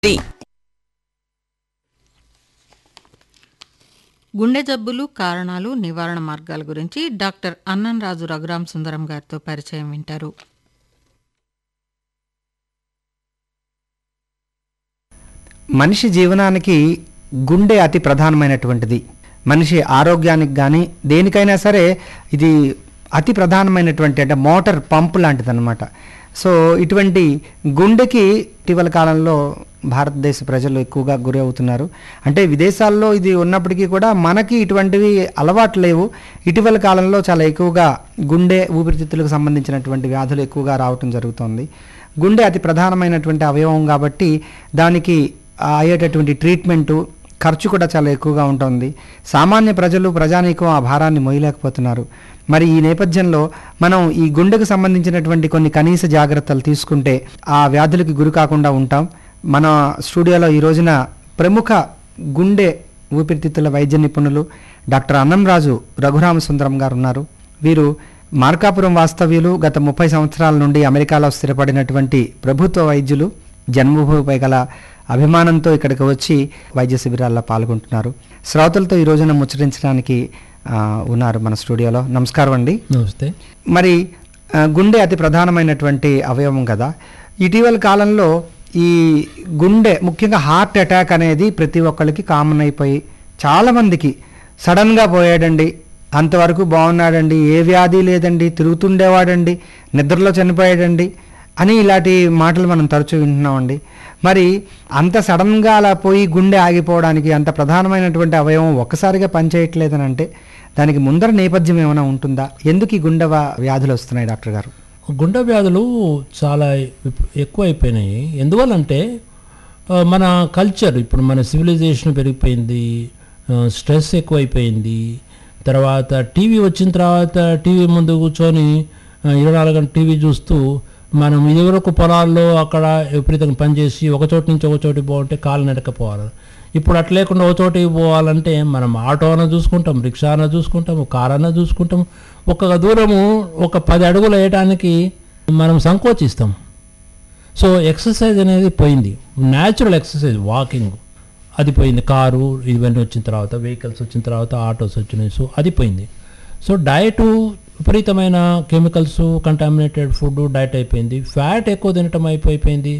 Three గుండె జబ్బులు కారణాలు నివారణ మార్గాల గురించి డాక్టర్ అన్నంరాజు రఘురాం సుందరం గారితో పరిచయం వింటారు మనిషి జీవనానికి గుండె అతి ప్రధానమైనటువంటిది మనిషి ఆరోగ్యానికి కానీ దేనికైనా సరే ఇది అతి ప్రధానమైనటువంటి అంటే మోటార్ పంపు లాంటిది అనమాట సో ఇటువంటి గుండెకి ఇటీవల కాలంలో భారతదేశ ప్రజలు ఎక్కువగా గురి అవుతున్నారు అంటే విదేశాల్లో ఇది ఉన్నప్పటికీ కూడా మనకి ఇటువంటివి అలవాటు లేవు ఇటీవల కాలంలో చాలా ఎక్కువగా గుండె ఊపిరితిత్తులకు సంబంధించినటువంటి వ్యాధులు ఎక్కువగా రావటం జరుగుతోంది గుండె అతి ప్రధానమైనటువంటి అవయవం కాబట్టి దానికి ఆ అయ్యేటటువంటి ట్రీట్మెంటు ఖర్చు కూడా చాలా ఎక్కువగా ఉంటుంది సామాన్య ప్రజలు ప్రజానీకం ఆ భారాన్ని మోయలేకపోతున్నారు మరి ఈ నేపథ్యంలో మనం ఈ గుండెకు సంబంధించినటువంటి కొన్ని కనీస జాగ్రత్తలు తీసుకుంటే ఆ వ్యాధులకి గురి కాకుండా ఉంటాం మన స్టూడియోలో ఈ రోజున ప్రముఖ గుండె ఊపిరితిత్తుల వైద్య నిపుణులు డాక్టర్ అన్నంరాజు రఘురామసుందరం గారు ఉన్నారు వీరు మార్కాపురం వాస్తవ్యులు గత ముప్పై సంవత్సరాల నుండి అమెరికాలో స్థిరపడినటువంటి ప్రభుత్వ వైద్యులు జన్మభూమిపై గల అభిమానంతో ఇక్కడికి వచ్చి వైద్య శిబిరాల్లో పాల్గొంటున్నారు శ్రోతలతో ఈ రోజున ముచ్చరించడానికి ఆ, ఉన్నారు మన స్టూడియోలో నమస్కారం అండి నమస్తే మరి ఆ, గుండె అతి ప్రధానమైనటువంటి అవయవం కదా ఇటీవల కాలంలో ఈ గుండె ముఖ్యంగా హార్ట్ అటాక్ అనేది ప్రతి ఒక్కరికి కామన్ అయిపోయి చాలామందికి సడన్గా పోయాడండి అంతవరకు బాగున్నాడండి ఏ వ్యాధి లేదండి తిరుగుతుండేవాడండి నిద్రలో చనిపోయాడండి అని ఇలాంటి మాటలు మనం తరచూ వింటున్నామండి మరి అంత సడన్గా అలా పోయి గుండె ఆగిపోవడానికి అంత ప్రధానమైనటువంటి అవయవం ఒక్కసారిగా పనిచేయట్లేదని అంటే దానికి ముందర నేపథ్యం ఏమైనా ఉంటుందా ఎందుకు ఈ గుండె వా- వ్యాధులు వస్తున్నాయి డాక్టర్ గారు గుండె వ్యాధులు చాలా ఎప్- ఎక్కువ అయిపోయినాయి ఎందువల్లంటే ఆ, మన కల్చర్ ఇప్పుడు మన సివిలైజేషన్ పెరిగిపోయింది ఆ, స్ట్రెస్ ఎక్కువైపోయింది తర్వాత టీవీ వచ్చిన తర్వాత టీవీ ముందు కూర్చొని ఆ, ఇరవై నాలుగు గంటలు టీవీ చూస్తూ మనం ఇదివరకు పొలాల్లో అక్కడ విపరీతంగా పనిచేసి ఒక చోటు నుంచి ఒక చోటికి పోవాలంటే కాలు నడకపోవాలి ఇప్పుడు అట్లా లేకుండా ఒక చోటికి పోవాలంటే మనం ఆటో అన్న చూసుకుంటాం రిక్షా అన్న చూసుకుంటాము కార్ అన్న చూసుకుంటాం ఒక దూరము ఒక పది అడుగులు వేయడానికి మనం సంకోచిస్తాం సో ఎక్సర్సైజ్ అనేది పోయింది న్యాచురల్ ఎక్సర్సైజ్ వాకింగ్ అది పోయింది కారు ఇవన్నీ వచ్చిన తర్వాత వెహికల్స్ వచ్చిన తర్వాత ఆటోస్ వచ్చినాయి సో అది పోయింది సో డయట్ విపరీతమైన కెమికల్స్ కంటామినేటెడ్ ఫుడ్ డయట్ అయిపోయింది ఫ్యాట్ ఎక్కువ తినటం అయిపోయిపోయింది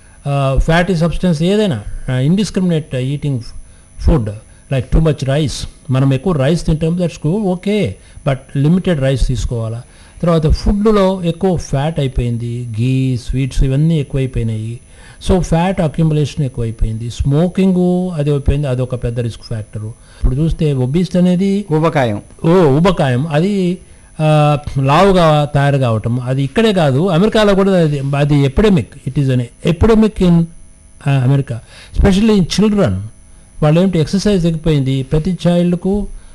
ఫ్యాటీ సబ్స్టెన్స్ ఏదైనా indiscriminate eating food like too much rice మనం ఎక్కువ రైస్ తింటాం that's okay but limited rice తీసుకోవాలా తర్వాత ఫుడ్లో ఎక్కువ ఫ్యాట్ అయిపోయింది గీ స్వీట్స్ ఇవన్నీ ఎక్కువైపోయినాయి సో ఫ్యాట్ అక్యుములేషన్ ఎక్కువైపోయింది స్మోకింగ్ అది అయిపోయింది అది ఒక పెద్ద రిస్క్ ఫ్యాక్టరు ఇప్పుడు చూస్తే ఒబీస్ట్ అనేది ఊబకాయం ఓ ఉబకాయం అది ఆ, లావుగా తయారు కావటం అది ఇక్కడే కాదు అమెరికాలో కూడా అది అది epidemic it is an epidemic in America specially in children వాళ్ళు ఏంటి ఎక్సర్సైజ్ తగ్గిపోయింది ప్రతి చైల్డ్కు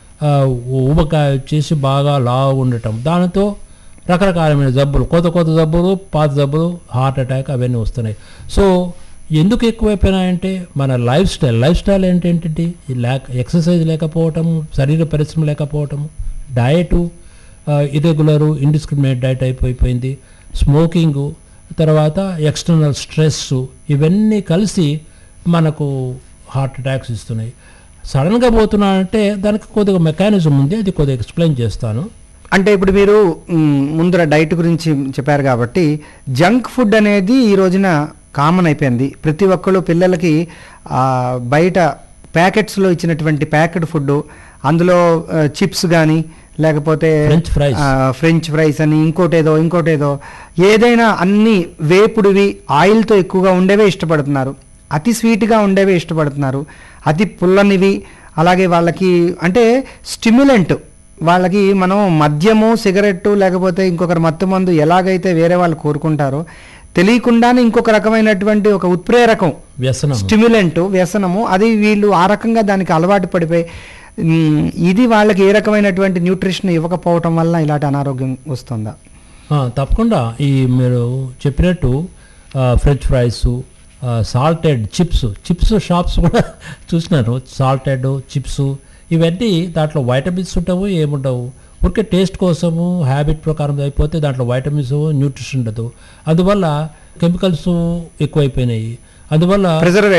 ఊబకాయ వచ్చేసి బాగా లావు ఉండటం దానితో రకరకాలమైన జబ్బులు కొత్త కొత్త జబ్బులు పాత జబ్బులు హార్ట్ అటాక్ అవన్నీ వస్తున్నాయి సో ఎందుకు ఎక్కువైపోయినాయంటే మన లైఫ్ స్టైల్ లైఫ్ స్టైల్ ఏంటంటే ఈ లేక ఎక్సర్సైజ్ లేకపోవటం శరీర పరిశ్రమ లేకపోవటం డయటు ఇరెగ్యులరు ఇండిస్క్రిమినేట్ డయట్ అయిపోయిపోయింది స్మోకింగు తర్వాత ఎక్స్టర్నల్ స్ట్రెస్ ఇవన్నీ కలిసి మనకు హార్ట్ అటాక్స్ ఇస్తున్నాయి సడన్గా పోతున్నా అంటే దానికి కొద్దిగా మెకానిజం ఉంది అది కొద్దిగా ఎక్స్ప్లెయిన్ చేస్తాను అంటే ఇప్పుడు మీరు మ్, ముందర డైట్ గురించి చెప్పారు కాబట్టి జంక్ ఫుడ్ అనేది ఈ రోజున కామన్ అయిపోయింది ప్రతి ఒక్కళ్ళు పిల్లలకి ఆ, బయట ప్యాకెట్స్లో ఇచ్చినటువంటి ప్యాకెట్ ఫుడ్ అందులో చిప్స్ కానీ లేకపోతే French fries. ఆ, ఫ్రెంచ్ ఫ్రైస్ అని ఇంకోటేదో ఇంకోటేదో ఏదైనా అన్ని వేపుడివి ఆయిల్తో ఎక్కువగా ఉండేవే ఇష్టపడుతున్నారు అతి స్వీట్గా ఉండేవే ఇష్టపడుతున్నారు అతి పుల్లనివి అలాగే వాళ్ళకి అంటే స్టిమ్యులెంట్ వాళ్ళకి మనం మద్యము సిగరెట్టు లేకపోతే ఇంకొకరి మత్తు మందు ఎలాగైతే వేరే వాళ్ళు కోరుకుంటారో తెలియకుండానే ఇంకొక రకమైనటువంటి ఒక ఉత్ప్రేరకం వ్యసనం స్టిమ్యులెంట్ వ్యసనము అది వీళ్ళు ఆ రకంగా దానికి అలవాటు పడిపోయి ఉమ్, ఇది వాళ్ళకి ఏ రకమైనటువంటి న్యూట్రిషన్ ఇవ్వకపోవటం వల్ల ఇలాంటి అనారోగ్యం వస్తుందా ఆ, తప్పకుండా ఈ మీరు చెప్పినట్టు French fries salted chips chips shops కూడా చూసినాను సాల్టెడ్ చిప్స్ ఇవన్నీ దాంట్లో వైటమిన్స్ ఉండవు ఏముండవు ఊరికే టేస్ట్ కోసము హ్యాబిట్ ప్రకారం అయిపోతే దాంట్లో వైటమిన్స్ న్యూట్రిషన్ ఉండదు అందువల్ల కెమికల్స్ ఎక్కువైపోయినాయి అందువల్ల ప్రిజర్వేటివ్